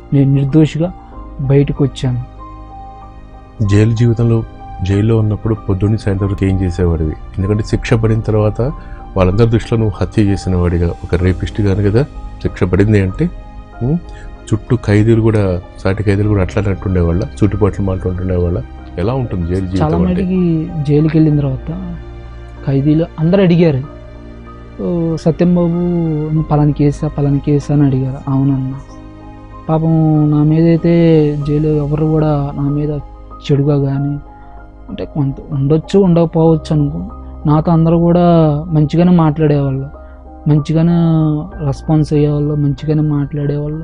నేను నిర్దోషిగా బయటకు వచ్చాను జైలు జీవితంలో జైల్లో ఉన్నప్పుడు పొద్దున్న సాయంత్రం వరకు ఏం చేసేవాడివి ఎందుకంటే శిక్ష పడిన తర్వాత వాళ్ళందరి దృష్టిలో నువ్వు హత్య చేసిన వాడిగా ఒక రేపిస్ట్ గాను కదా శిక్ష పడింది అంటే ఉం, చుట్టూ ఖైదీలు కూడా సాటి ఖైదీలు కూడా అట్లానే అంటుండేవాళ్ళ చుట్టుపక్కల మాట్లాడుతుండేవాళ్ళ ఎలా ఉంటుంది జైలు చాలా జీవితం అంటే మటుకి జైలుకి వెళ్ళిన తర్వాత ఖైదీలు అందరూ అడిగారు "ఓ, సత్యం బాబు నువ్వు పలాని కేసా పలాని కేసా అని అడిగారు అవునన్న పాపం నా మీద అయితే జైలు ఎవరు కూడా నా మీద చెడుగా కానీ అంటే కొంత ఉండొచ్చు ఉండకపోవచ్చు అనుకో నాతో అందరూ కూడా మంచిగానే మాట్లాడేవాళ్ళు మంచిగానే రెస్పాన్స్ అయ్యేవాళ్ళు మంచిగానే మాట్లాడేవాళ్ళు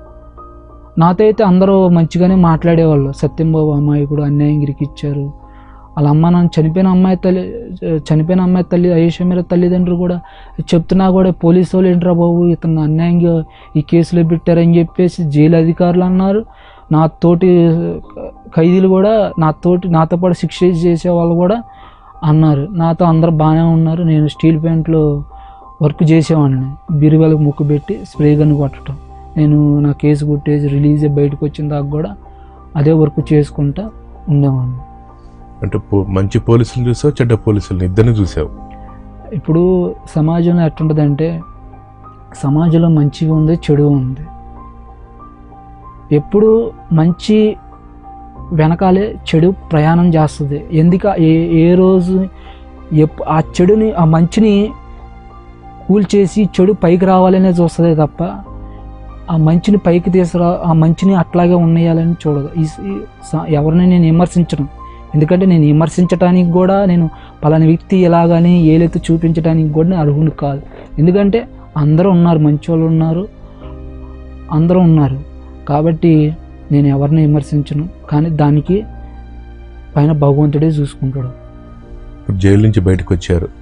నాతో అయితే అందరూ మంచిగానే మాట్లాడేవాళ్ళు సత్యం బాబు అమాయకుడు అన్యాయం ఇరికిచ్చారు వాళ్ళ అమ్మ నాన్న చనిపోయిన అమ్మాయి తల్లి చనిపోయిన అమ్మాయి తల్లి అయేష మీద తల్లిదండ్రులు కూడా చెప్తున్నా కూడా పోలీసు వాళ్ళు ఏంట్రా బాబు ఇతను అన్యాయంగా ఈ కేసులో పెట్టారని చెప్పేసి జైలు అధికారులు అన్నారు నా తోటి ఖైదీలు కూడా నా తోటి నాతో పాటు శిక్ష చేసే వాళ్ళు కూడా అన్నారు నాతో అందరు బాగానే ఉన్నారు నేను స్టీల్ ప్యాంట్లో వర్క్ చేసేవాడిని బిరువెలకు ముక్కు పెట్టి స్ప్రే గన్ కొట్టడం నేను నా కేసు కొట్టేసి రిలీజ్ అయ్యి బయటకు వచ్చిన దాకా కూడా అదే వర్క్ చేసుకుంటా ఉండేవాడిని అంటే పో- మంచి పోలీసులు చూసావు చెడ్డ పోలీసులు ఇద్దరిని చూసావు ఇప్పుడు సమాజంలో ఎట్టుంటుందంటే సమాజంలో మంచి ఉంది చెడు ఉంది ఎప్పుడు మంచి వెనకాలే చెడు ప్రయాణం చేస్తుంది ఎందుక ఏ ఏ రోజు ఎప్ ఆ చెడుని ఆ మంచిని కూల్చేసి చెడు పైకి రావాలనే చూస్తుంది తప్ప ఆ మంచిని పైకి తీసుకురా ఆ మంచిని అట్లాగే ఉన్నయాలని చూడదు ఈ ఈ స- ఎవరిని నేను విమర్శించడం ఎందుకంటే నేను విమర్శించడానికి కూడా నేను పలానా వ్యక్తి ఎలాగని ఏలెత్తి చూపించడానికి కూడా నేను అర్హుని కాదు ఎందుకంటే అందరూ ఉన్నారు మంచి వాళ్ళు ఉన్నారు అందరూ ఉన్నారు కాబట్టి నేను ఎవరిని విమర్శించను కానీ దానికి పైన భగవంతుడే చూసుకుంటాడు ఇప్పుడు జైలు నుంచి బయటకు వచ్చారు